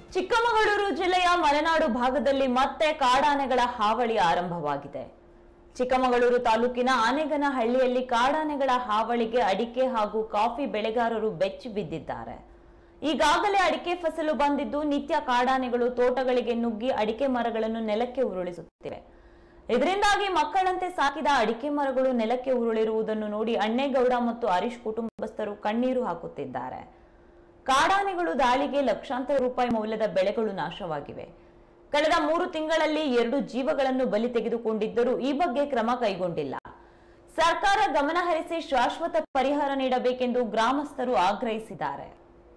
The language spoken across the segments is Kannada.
ಚಿಕ್ಕಮಗಳೂರು ಜಿಲ್ಲೆಯ ಮಲೆನಾಡು ಭಾಗದಲ್ಲಿ ಮತ್ತೆ ಕಾಡಾನೆಗಳ ಹಾವಳಿ ಆರಂಭವಾಗಿದೆ ಚಿಕ್ಕಮಗಳೂರು ತಾಲೂಕಿನ ಆನೆಗನಹಳ್ಳಿಯಲ್ಲಿ ಕಾಡಾನೆಗಳ ಹಾವಳಿಗೆ ಅಡಿಕೆ ಹಾಗೂ ಕಾಫಿ ಬೆಳೆಗಾರರು ಬೆಚ್ಚಿ ಬಿದ್ದಿದ್ದಾರೆ ಈಗಾಗಲೇ ಅಡಿಕೆ ಫಸಲು ಬಂದಿದ್ದು ನಿತ್ಯ ಕಾಡಾನೆಗಳು ತೋಟಗಳಿಗೆ ನುಗ್ಗಿ ಅಡಿಕೆ ಮರಗಳನ್ನು ನೆಲಕ್ಕೆ ಉರುಳಿಸುತ್ತಿವೆ ಇದರಿಂದಾಗಿ ಮಕ್ಕಳಂತೆ ಸಾಕಿದ ಅಡಿಕೆ ಮರಗಳು ನೆಲಕ್ಕೆ ಉರುಳಿರುವುದನ್ನು ನೋಡಿ ಅಣ್ಣೇಗೌಡ ಮತ್ತು ಹರೀಶ್ ಕುಟುಂಬಸ್ಥರು ಕಣ್ಣೀರು ಹಾಕುತ್ತಿದ್ದಾರೆ ಕಾಡಾನೆಗಳು ದಾಳಿಗೆ ಲಕ್ಷಾಂತರ ರೂಪಾಯಿ ಮೌಲ್ಯದ ಬೆಳೆಗಳು ನಾಶವಾಗಿವೆ ಕಳೆದ ಮೂರು ತಿಂಗಳಲ್ಲಿ ಎರಡು ಜೀವಗಳನ್ನು ಬಲಿ ತೆಗೆದುಕೊಂಡಿದ್ದರೂ ಈ ಬಗ್ಗೆ ಕ್ರಮ ಕೈಗೊಂಡಿಲ್ಲ ಸರ್ಕಾರ ಗಮನ ಹರಿಸಿ ಶಾಶ್ವತ ಪರಿಹಾರ ನೀಡಬೇಕೆಂದು ಗ್ರಾಮಸ್ಥರು ಆಗ್ರಹಿಸಿದ್ದಾರೆ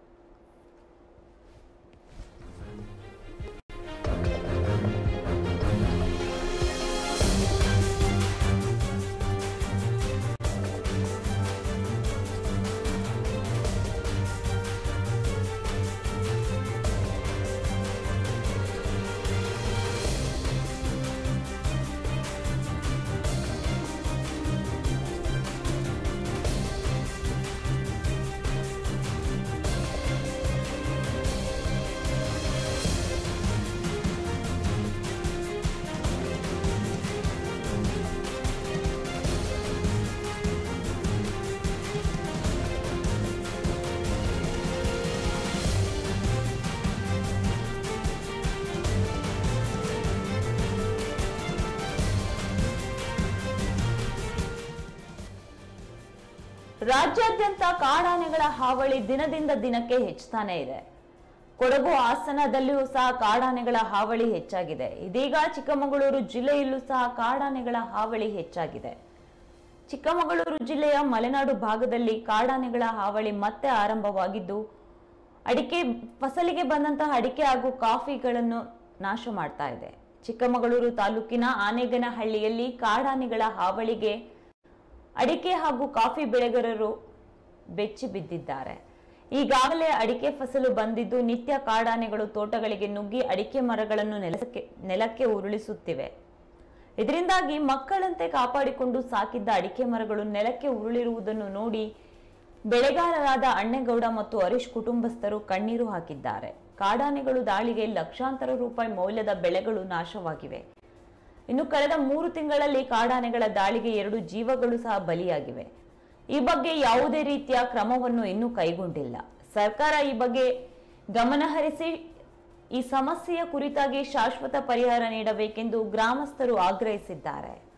ರಾಜ್ಯಾದ್ಯಂತ ಕಾಡಾನೆಗಳ ಹಾವಳಿ ದಿನದಿಂದ ದಿನಕ್ಕೆ ಹೆಚ್ಚುತ್ತಾನೆ ಇದೆ ಕೊಡಗು ಹಾಸನದಲ್ಲಿಯೂ ಸಹ ಕಾಡಾನೆಗಳ ಹಾವಳಿ ಹೆಚ್ಚಾಗಿದೆ ಇದೀಗ ಚಿಕ್ಕಮಗಳೂರು ಜಿಲ್ಲೆಯಲ್ಲೂ ಸಹ ಕಾಡಾನೆಗಳ ಹಾವಳಿ ಹೆಚ್ಚಾಗಿದೆ ಚಿಕ್ಕಮಗಳೂರು ಜಿಲ್ಲೆಯ ಮಲೆನಾಡು ಭಾಗದಲ್ಲಿ ಕಾಡಾನೆಗಳ ಹಾವಳಿ ಮತ್ತೆ ಆರಂಭವಾಗಿದ್ದು ಅಡಿಕೆ ಫಸಲಿಗೆ ಬಂದಂತಹ ಅಡಿಕೆ ಹಾಗೂ ಕಾಫಿಗಳನ್ನು ನಾಶ ಮಾಡ್ತಾ ಇದೆ ಚಿಕ್ಕಮಗಳೂರು ತಾಲೂಕಿನ ಆನೆಗನಹಳ್ಳಿಯಲ್ಲಿ ಕಾಡಾನೆಗಳ ಹಾವಳಿಗೆ ಅಡಿಕೆ ಹಾಗೂ ಕಾಫಿ ಬೆಳೆಗಾರರು ಬೆಚ್ಚಿ ಬಿದ್ದಿದ್ದಾರೆ ಈಗಾಗಲೇ ಅಡಿಕೆ ಫಸಲು ಬಂದಿದ್ದು ನಿತ್ಯ ಕಾಡಾನೆಗಳು ತೋಟಗಳಿಗೆ ನುಗ್ಗಿ ಅಡಿಕೆ ಮರಗಳನ್ನು ನೆಲಕ್ಕೆ ನೆಲಕ್ಕೆ ಉರುಳಿಸುತ್ತಿವೆ ಇದರಿಂದಾಗಿ ಮಕ್ಕಳಂತೆ ಕಾಪಾಡಿಕೊಂಡು ಸಾಕಿದ್ದ ಅಡಿಕೆ ಮರಗಳು ನೆಲಕ್ಕೆ ಉರುಳಿರುವುದನ್ನು ನೋಡಿ ಬೆಳೆಗಾರರಾದ ಅಣ್ಣೇಗೌಡ ಮತ್ತು ಹರೀಶ್ ಕುಟುಂಬಸ್ಥರು ಕಣ್ಣೀರು ಹಾಕಿದ್ದಾರೆ ಕಾಡಾನೆಗಳು ದಾಳಿಗೆ ಲಕ್ಷಾಂತರ ರೂಪಾಯಿ ಮೌಲ್ಯದ ಬೆಳೆಗಳು ನಾಶವಾಗಿವೆ ಇನ್ನು ಕಳೆದ ಮೂರು ತಿಂಗಳಲ್ಲಿ ಕಾಡಾನೆಗಳ ದಾಳಿಗೆ ಎರಡು ಜೀವಗಳು ಸಹ ಬಲಿಯಾಗಿವೆ ಈ ಬಗ್ಗೆ ಯಾವುದೇ ರೀತಿಯ ಕ್ರಮವನ್ನು ಇನ್ನೂ ಕೈಗೊಂಡಿಲ್ಲ ಸರ್ಕಾರ ಈ ಬಗ್ಗೆ ಗಮನಹರಿಸಿ ಈ ಸಮಸ್ಯೆಯ ಕುರಿತಾಗಿ ಶಾಶ್ವತ ಪರಿಹಾರ ನೀಡಬೇಕೆಂದು ಗ್ರಾಮಸ್ಥರು ಆಗ್ರಹಿಸಿದ್ದಾರೆ